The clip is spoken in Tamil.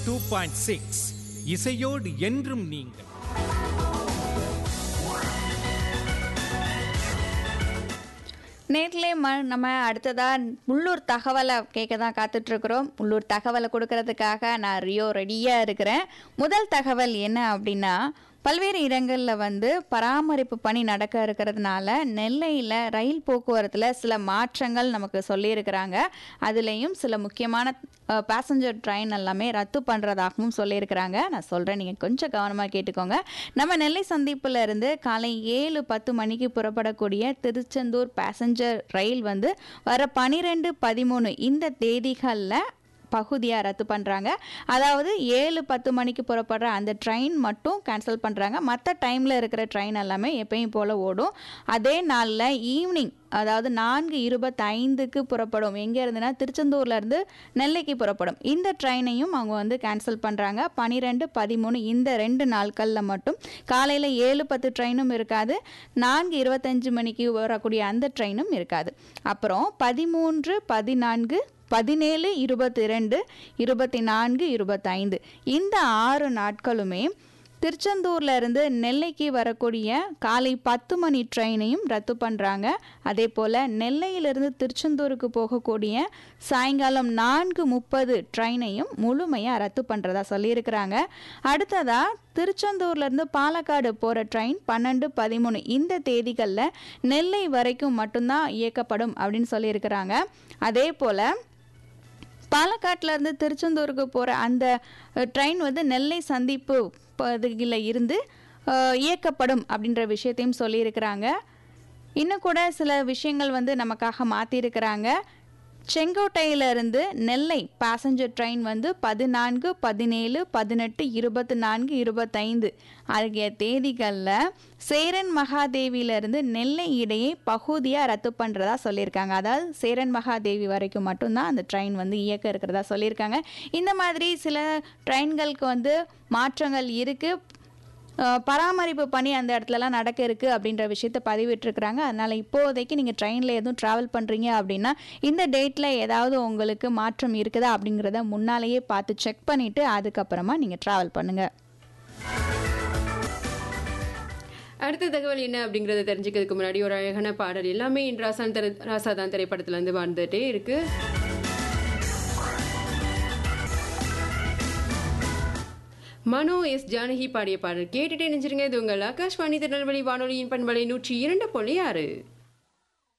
டூ பாயிண்ட் சிக்ஸ் இசையோடு என்றும் நீங்கள் நேர்லே ம நம்ம அடுத்ததாக உள்ளூர் தகவலை கேட்க தான் காத்துட்ருக்குறோம் உள்ளூர் தகவலை கொடுக்கறதுக்காக நான் ரியோ ரெடியாக இருக்கிறேன் முதல் தகவல் என்ன அப்படின்னா பல்வேறு இடங்களில் வந்து பராமரிப்பு பணி நடக்க இருக்கிறதுனால நெல்லையில் ரயில் போக்குவரத்தில் சில மாற்றங்கள் நமக்கு சொல்லியிருக்கிறாங்க அதுலேயும் சில முக்கியமான பேசஞ்சர் ட்ரெயின் எல்லாமே ரத்து பண்ணுறதாகவும் சொல்லியிருக்கிறாங்க நான் சொல்கிறேன் நீங்கள் கொஞ்சம் கவனமாக கேட்டுக்கோங்க நம்ம நெல்லை சந்திப்புல இருந்து காலை ஏழு பத்து மணிக்கு புறப்படக்கூடிய திருச்செந்தூர் பேசஞ்சர் ரயில் வந்து வர பனிரெண்டு பதிமூணு இந்த தேதிகளில் பகுதியாக ரத்து பண்ணுறாங்க அதாவது ஏழு பத்து மணிக்கு புறப்படுற அந்த ட்ரெயின் மட்டும் கேன்சல் பண்ணுறாங்க மற்ற டைமில் இருக்கிற ட்ரெயின் எல்லாமே எப்பயும் போல் ஓடும் அதே நாளில் ஈவினிங் அதாவது நான்கு இருபத்தைந்துக்கு புறப்படும் எங்கே இருந்துன்னா திருச்செந்தூர்லேருந்து நெல்லைக்கு புறப்படும் இந்த ட்ரெயினையும் அவங்க வந்து கேன்சல் பண்ணுறாங்க பனிரெண்டு பதிமூணு இந்த ரெண்டு நாட்களில் மட்டும் காலையில் ஏழு பத்து ட்ரெயினும் இருக்காது நான்கு இருபத்தஞ்சு மணிக்கு வரக்கூடிய அந்த ட்ரெயினும் இருக்காது அப்புறம் பதிமூன்று பதினான்கு பதினேழு இருபத்தி ரெண்டு இருபத்தி நான்கு இருபத்தைந்து இந்த ஆறு நாட்களுமே திருச்செந்தூர்ல இருந்து நெல்லைக்கு வரக்கூடிய காலை பத்து மணி ட்ரெயினையும் ரத்து பண்ணுறாங்க அதே போல் நெல்லையிலிருந்து திருச்செந்தூருக்கு போகக்கூடிய சாயங்காலம் நான்கு முப்பது ட்ரெயினையும் முழுமையாக ரத்து பண்ணுறதா சொல்லியிருக்கிறாங்க அடுத்ததாக திருச்செந்தூர்லேருந்து பாலக்காடு போகிற ட்ரெயின் பன்னெண்டு பதிமூணு இந்த தேதிகளில் நெல்லை வரைக்கும் மட்டும்தான் இயக்கப்படும் அப்படின்னு சொல்லியிருக்கிறாங்க அதே போல் பாலக்காட்டுல இருந்து திருச்செந்தூருக்கு போகிற அந்த ட்ரெயின் வந்து நெல்லை சந்திப்பு பகுதியில் இருந்து அஹ், இயக்கப்படும் அப்படின்ற விஷயத்தையும் சொல்லியிருக்கிறாங்க இன்னும் கூட சில விஷயங்கள் வந்து நமக்காக மாற்றிருக்கிறாங்க செங்கோட்டையிலிருந்து நெல்லை பேசஞ்சர் ட்ரெயின் வந்து பதினான்கு பதினேழு பதினெட்டு இருபத்தி நான்கு இருபத்தைந்து ஆகிய தேதிகளில் சேரன் மகாதேவியிலிருந்து நெல்லை இடையே பகுதியாக ரத்து பண்ணுறதா சொல்லியிருக்காங்க அதாவது சேரன் மகாதேவி வரைக்கும் மட்டும்தான் அந்த ட்ரெயின் வந்து இயக்க இருக்கிறதா சொல்லியிருக்காங்க இந்த மாதிரி சில ட்ரெயின்களுக்கு வந்து மாற்றங்கள் இருக்குது அஹ் பராமரிப்பு பணி அந்த இடத்துலலாம் நடக்க இருக்குது அப்படின்ற விஷயத்த பதிவிட்டிருக்கிறாங்க அதனால் இப்போதைக்கு நீங்கள் ட்ரெயினில் எதுவும் ட்ராவல் பண்ணுறீங்க அப்படின்னா இந்த டேட்டில் ஏதாவது உங்களுக்கு மாற்றம் இருக்குதா அப்படிங்கிறத முன்னாலேயே பார்த்து செக் பண்ணிவிட்டு அதுக்கப்புறமா நீங்கள் ட்ராவல் பண்ணுங்கள் அடுத்த தகவல் என்ன அப்படிங்கறத தெரிஞ்சுக்கிறதுக்கு முன்னாடி ஒரு அழகான பாடல் எல்லாமே இன் ராசான் திரை ராசாதான் திரைப்படத்துல இருந்து வந்துட்டே இருக்கு மனோ எஸ் ஜானகி பாடிய பாடல் கேட்டுட்டே நினைச்சிருங்க இது உங்கள் ஆகாஷ்வாணி திருநெல்வேலி வானொலியின் பண்பலை நூற்றி இரண்டு புள்ளி ஆறு